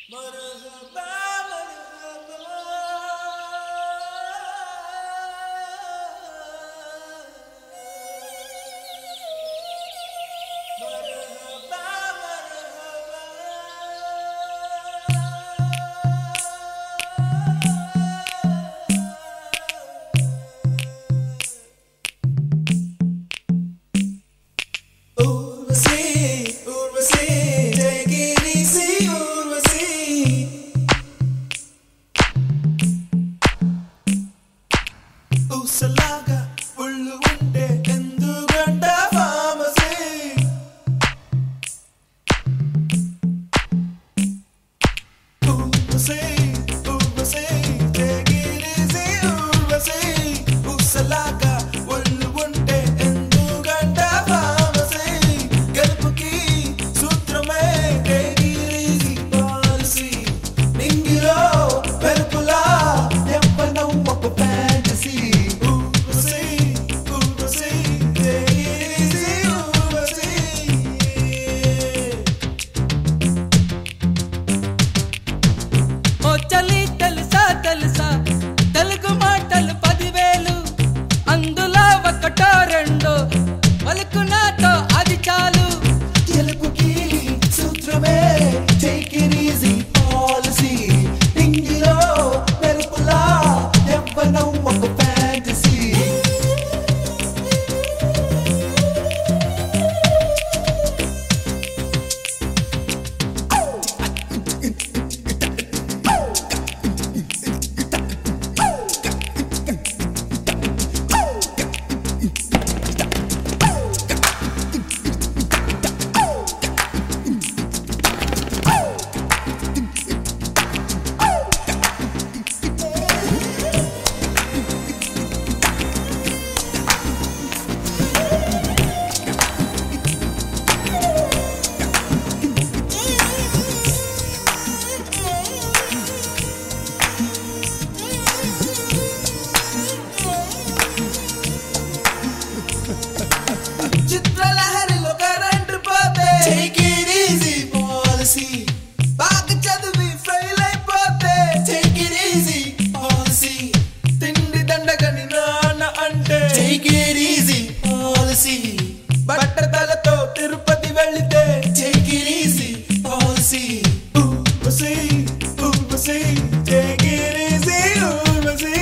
ఊర్వశి ఊర్వశి జయగిరీసి ఊర్వశి ఊసలాగా ఒళ్ళు ఉంటే ఎందుకంట ఫామసీ ఊర్వశి ఊర్వశి జయగిరీసి ఊర్వశి ఊసలాగా ఒళ్ళు ఉంటే ఎందుకంట ఫామసీ గెలుపుకి సూత్రమే జయగిరీసి పాలసీ నింగిలో వెలుపులా ఎవ్వనం ఒక ఫ్యాంటసీ ఊర్వశి ఊర్వశి జయగిరీసి ఊర్వశి ఓ చలి తెలుసా తెలుసా తెలుగు మాటలు పదివేలు అందులో ఒకటో రెండో పలుకు నాతో అది చాలు గెలుపుకి సూత్రమే టేక్ ఇట్ ఈజీ పాలసీ ఇంగిలో వెలుపులా ఎవ్వనం ఒక ఫ్యాంటసీ చిత్రలహరిలో కరెంట్ పోతే టేక్ ఇట్ ఈజీ పాలసీ బాగా చదివి ఫెయిల్ అయిపోతే టేక్ ఇట్ ఈజీ పాలసీ తిండి దండగని నాన్న అంటే టేక్ ఇట్ ఈజీ పాలసీ బట్టతలతో తిరుపతి వెళితే take it easy policy Urvashi Urvashi take it easy Urvashi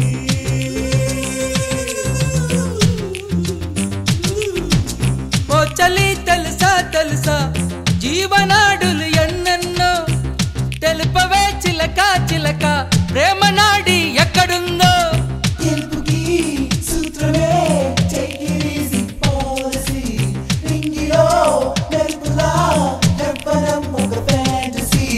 ఓ చలి తెలుసా తెలుసా జీవనాడులు ఎన్నెన్నో తెలుపవే చిలక చిలక ప్రేమ నాడి ఎక్కడుందో గెలుపుకి సూత్రమే టేక్ ఇట్ ఈజీ పాలసీ రింగిలో మెరుపులా ఎవ్వరం ఒక ఫ్యాంటసీ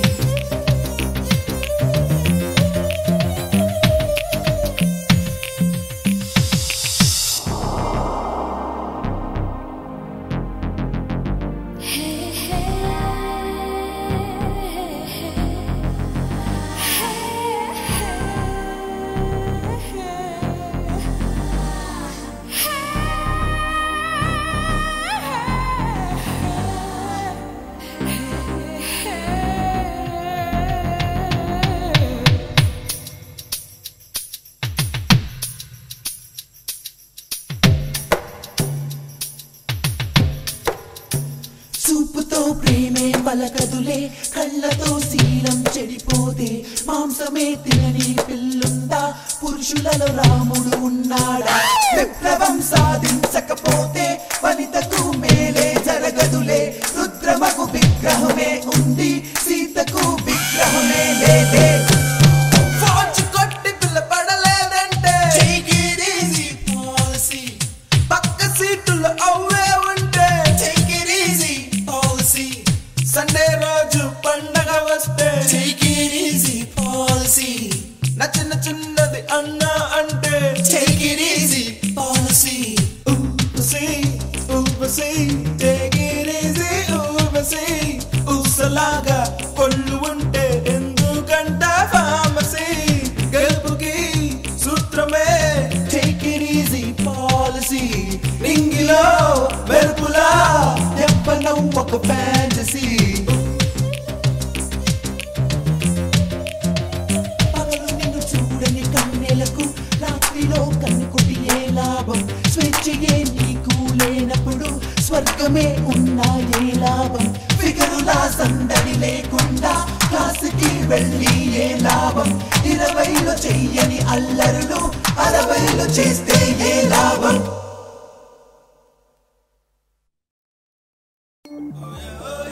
చూపుతో ప్రేమే పలకదులే కళ్ళతో శీలం చెడిపోతే మాంసమే తినని పిల్లుందా పురుషులలో రాముడు ఉన్నాడా విప్లవం సాధించకపోతే వనితకు మేలే జరగదులే రుద్రమకు విగ్రహమే ఉంది సీతకు విగ్రహమే లేదే ఫార్చు కొట్టి పిల్లపడలేదంటే Take it easy policy. పక్క సీటులో అవ్వే ఉంటే Take it easy policy. Sunday రోజు పండగ వస్తే Take it easy policy. నచ్చిన చిన్నది అన్నా అంటే Take it easy policy. ఊపసి ఊపసి Take it easy ఊపసి ఊసలాగా కొళ్ళు ఉంటే ఎందుకంట ఫామసీ గెలుపుకి సూత్రమే టేక్ ఇట్ ఈజీ పాలసీ రింగిలో వెలుపులా ఎవ్వనం ఒక ఫ్యాంటసీ సగమే ఉన్నా ఏ లాభం ఫిగరులా సందడి లేకుండా క్లాసుకి వెళ్ళి ఏ లాభం ఇరవైలో చెయ్యని అల్లరులు అరవైలో చేస్తే ఏ లాభం